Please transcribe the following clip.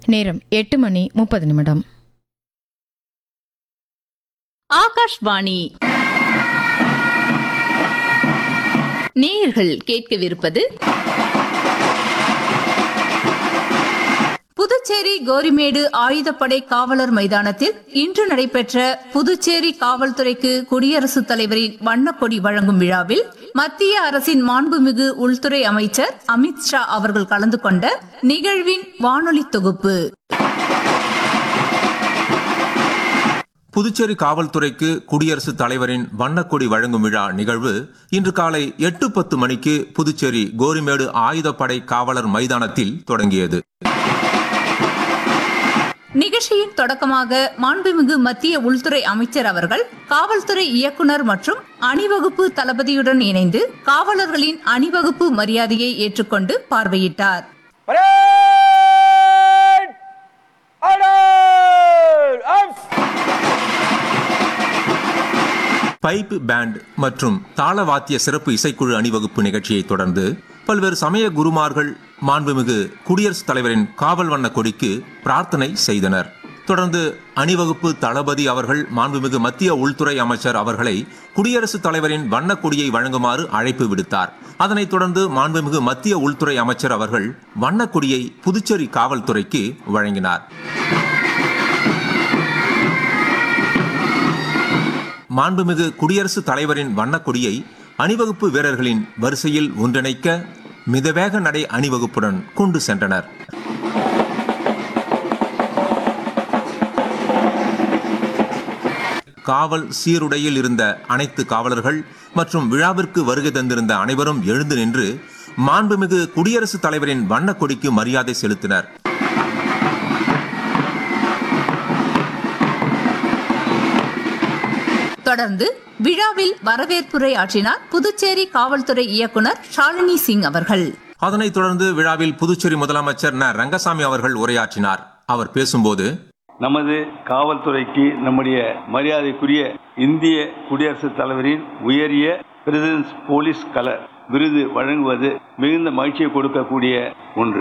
நேரம் எட்டு மணி முப்பது நிமிடம் ஆகாஷ்வாணி நேயர்கள் கேட்கவிருப்பது புதுச்சேரி கோரிமேடு ஆயுதப்படை காவலர் மைதானத்தில் இன்று நடைபெற்ற புதுச்சேரி காவல்துறைக்கு குடியரசுத் தலைவரின் வண்ணக்கொடி வழங்கும் விழாவில் மத்திய அரசின் மாண்புமிகு உள்துறை அமைச்சர் அமித் ஷா அவர்கள் கலந்து கொண்ட நிகழ்வின் வானொலி தொகுப்பு புதுச்சேரி காவல்துறைக்கு குடியரசுத் தலைவரின் வண்ணக்கொடி வழங்கும் விழா நிகழ்வு இன்று காலை எட்டு பத்து மணிக்கு புதுச்சேரி கோரிமேடு ஆயுதப்படை காவலர் மைதானத்தில் தொடங்கியது நிகழ்ச்சியின் தொடக்கமாக மாண்புமிகு மத்திய உள்துறை அமைச்சர் அவர்கள் காவல்துறை இயக்குனர் மற்றும் அணிவகுப்பு தளபதியுடன் இணைந்து காவலர்களின் அணிவகுப்பு மரியாதையை ஏற்றுக்கொண்டு பார்வையிட்டார் Parade! Order! Arms! Pipe band மற்றும் தாளவாத்திய சிறப்பு இசைக்குழு அணிவகுப்பு நிகழ்ச்சியை தொடர்ந்து பல்வேறு சமய குருமார்கள் மாண்புமிகு குடியரசுத் தலைவரின் காவல் வண்ண கொடிக்கு பிரார்த்தனை செய்தனர் தொடர்ந்து அணிவகுப்பு தளபதி அவர்கள் மாண்புமிகு மத்திய உள்துறை அமைச்சர் அவர்களை குடியரசுத் தலைவரின் வண்ணக் கொடியை வழங்குமாறு அழைப்பு விடுத்தார் அதனைத் தொடர்ந்து மாண்புமிகு மத்திய உள்துறை அமைச்சர் அவர்கள் வண்ணக் கொடியை புதுச்சேரி காவல்துறைக்கு வழங்கினார் மாண்புமிகு குடியரசுத் தலைவரின் வண்ணக்கொடியை அணிவகுப்பு வீரர்களின் வரிசையில் ஒன்றிணைக்க மிதவேக நடை அணிவகுப்புடன் கொண்டு சென்றனர் காவல் சீருடையில் இருந்த அனைத்து காவலர்கள் மற்றும் விழாவிற்கு வருகை தந்திருந்த அனைவரும் எழுந்து நின்று மாண்புமிகு குடியரசுத் தலைவரின் வண்ணக்கொடிக்கு மரியாதை செலுத்தினர் தொடர்ந்து விழாவில் வரவேற்புரை ஆற்றினார் புதுச்சேரி காவல்துறை இயக்குனர் ஷாலினி சிங் அவர்கள் அதனைத் தொடர்ந்து விழாவில் புதுச்சேரி முதலமைச்சர் ந ரங்கசாமி அவர்கள் உரையாற்றினார் அவர் பேசும்போது நமது காவல்துறைக்கு நம்முடைய மரியாதைக்குரிய இந்திய குடியரசுத் தலைவரின் உயரிய பிரசிடென்ஸ் போலீஸ் கலர் விருது வழங்குவது மிகுந்த மகிழ்ச்சியை கொடுக்கக்கூடிய ஒன்று